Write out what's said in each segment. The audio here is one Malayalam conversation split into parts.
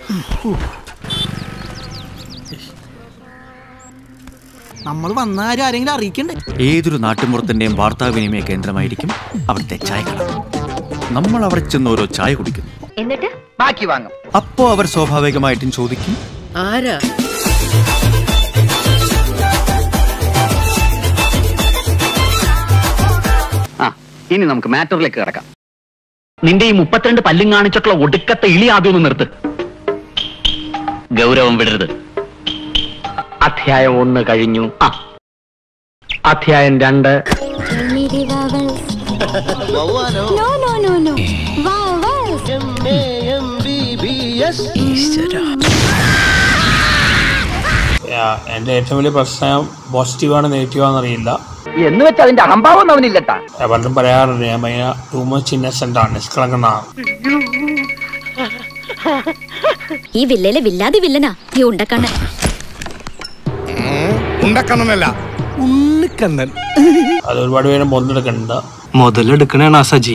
നമ്മൾ വന്ന കാര്യം ആരെങ്കിലും അറിയിക്കണ്ടേ ഏതൊരു നാട്ടുമ്പുറത്തിന്റെയും വാർത്താവിനിമയ കേന്ദ്രമായിരിക്കും അവിടുത്തെ ചായക്കട നമ്മൾ അവിടെ ചെന്ന് ഓരോ ചായ കുടിക്കുന്നു എന്നിട്ട് ബാക്കി വാങ്ങും അപ്പോ അവർ സ്വാഭാവികമായിട്ടും ചോദിക്കും ആരാ ആ ഇനി നമുക്ക് മാറ്ററിലേക്ക് കിടക്കാം നിന്റെ ഈ മുപ്പത്തിരണ്ട് പല്ലും കാണിച്ചിട്ടുള്ള ഒടുക്കത്തെ ഇളി ആദ്യം ഒന്ന് നിർത്ത് ഗൗരവം വിടരുത് അധ്യായം ഒന്ന് കഴിഞ്ഞു ആ അധ്യായം രണ്ട് Miri vowels. No, no, no, no. Vowels. എൻ്റെ ഏറ്റവും വലിയ പ്രശ്നം പോസിറ്റീവാണ് നെഗറ്റീവാണെന്ന് അറിയില്ല എന്ന് വെച്ച് അതിന്റെ അഹംഭാവം അവനില്ലട്ടാ ഞാൻ പലരും പറയാറുണ്ട് ഞാൻ ഭയങ്കര ടൂ മച്ച് ഇന്നസെന്റ് ആണ് നിഷ്കളങ്കനാണ് ഈ വില്ലയിലെ വില്ലാതി വില്ലനാ ഈ ഉണ്ടക്കണ്ണൻ ഉണ്ടക്കണ്ണനല്ല ഉണ്ണിക്കണ്ണൻ അത് ഒരുപാട് പേര് മുതലെടുക്കുന്നുണ്ട് മുതലെടുക്കണേണ സജി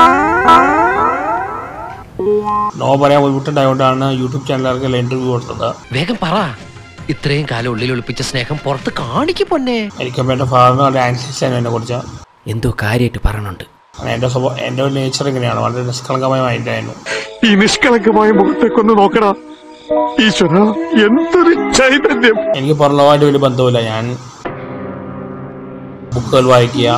നോ പറയാൻ ബുദ്ധിമുട്ടുണ്ടായതുകൊണ്ടാണ് യൂട്യൂബ് ചാനലുകാർക്ക് ഇന്റർവ്യൂ കൊടുത്തത് വേഗം പറ ഇത്രയും കാലം ഉള്ളിൽ ഒളിപ്പിച്ച സ്നേഹം പുറത്ത് കാണിക്ക് പൊന്നെ എനിക്കപ്പോൾ എൻ്റെ ഫാദറിന് ആൻസൈസ് ആണ് എന്നെ കുറിച്ച് എന്തോ കാര്യമായിട്ട് പറയണുണ്ട് കാരണം എൻ്റെ സ്വഭാവം എൻ്റെ ഒരു നേച്ചർ ഇങ്ങനെയാണ് വളരെ നിഷ്കളങ്കമായ മൈൻഡായിരുന്നു ഈ നിഷ്കളങ്കമായ മുഖത്തേക്കൊന്ന് നോക്കടാ ഈശ്വര എന്തൊരു ചൈതന്യം എനിക്ക് പുറം ലോകമായിട്ട് വലിയ ബന്ധമില്ല ഞാൻ ബുക്കുകൾ വായിക്കുക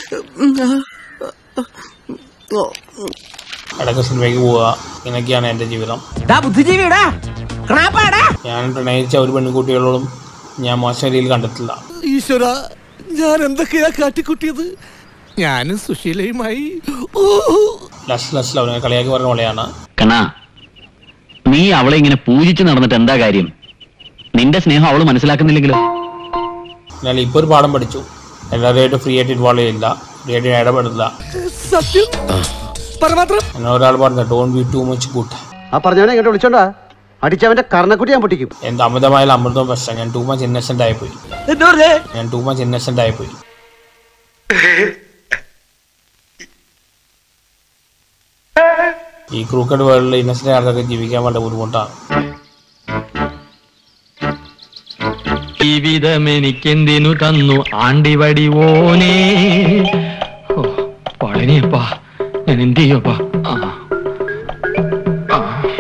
ഇടയ്ക്ക് സിനിമയ്ക്ക് പോവുക ഇങ്ങനെയൊക്കെയാണ് എൻ്റെ ജീവിതം ബുദ്ധിജീവിടാ ഞാൻ പ്രണയിച്ച ഒരു പെൺകുട്ടികളോടും ഞാൻ മോശം രീതിയിൽ കണ്ടിട്ടില്ല ഈശ്വര ഞാൻ എന്തൊക്കെയാ കാട്ടിക്കുട്ടിയത് ഞാനും സുശീലയുമായി ഓ ലസ് ലസ് അവനെ കളിയാക്കി പറഞ്ഞ പോലെയാണ് കണ്ണാ നീ അവളെ ഇങ്ങനെ പൂജിച്ച് നടന്നിട്ട് എന്താ കാര്യം നിന്റെ സ്നേഹം അവള് മനസ്സിലാക്കുന്നില്ലെങ്കിലോ എന്നാൽ ഇപ്പോൾ ഒരു പാഠം പഠിച്ചു എല്ലാവരുമായിട്ട് ഫ്രീ ആയിട്ട് ഇൻവോൾവ് ചെയ്യില്ല ഫ്രീ ആയിട്ട് ഇടപെടില്ല സത്യം പരമാത്രം എന്നെ ഒരാൾ പറഞ്ഞു don't be too much good ആ പറഞ്ഞവനെ ഇങ്ങോട്ട് വിളിച്ചോണ്ടാ അടിച്ചവന്റെ കർണക്കുട്ടി ഞാൻ പൊട്ടിക്കും എന്ത് അമിതമായ അമൃതവും പ്രശ്നം ഞാൻ ടു മച്ച് ഇന്നസെന്റ് ആയിപ്പോയി ഞാൻ ടു മച്ച് ഇന്നസെന്റ് ആയിപ്പോയി ഈ ക്രൂക്കഡ് വേൾഡിൽ ഇന്നസെന്റ് ആൾക്കൊക്കെ ജീവിക്കാൻ വളരെ ബുദ്ധിമുട്ടാണ് ജീവിതം എനിക്കെന്തിനു തന്നു ആണ്ടിവടി ഓനേ ഓ, പളനിയപ്പാ ഞാൻ എന്ത് ചെയ്യപ്പാ ആ. ആ.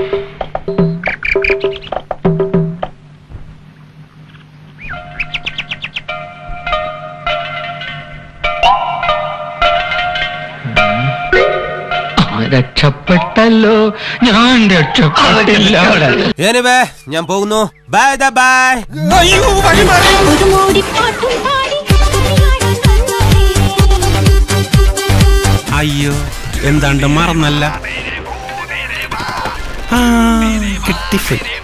ആ, രക്ഷപ്പെട്ടല്ലോ ഞാൻ രക്ഷപ്പെട്ടില്ല ഞാൻ പോകുന്നു ബൈ ബൈ ഒരു മോടിപ്പാട്ടും പാടി അയ്യോ എന്താണ്ട് മറന്നല്ല ആ കിട്ടിപ്പോയി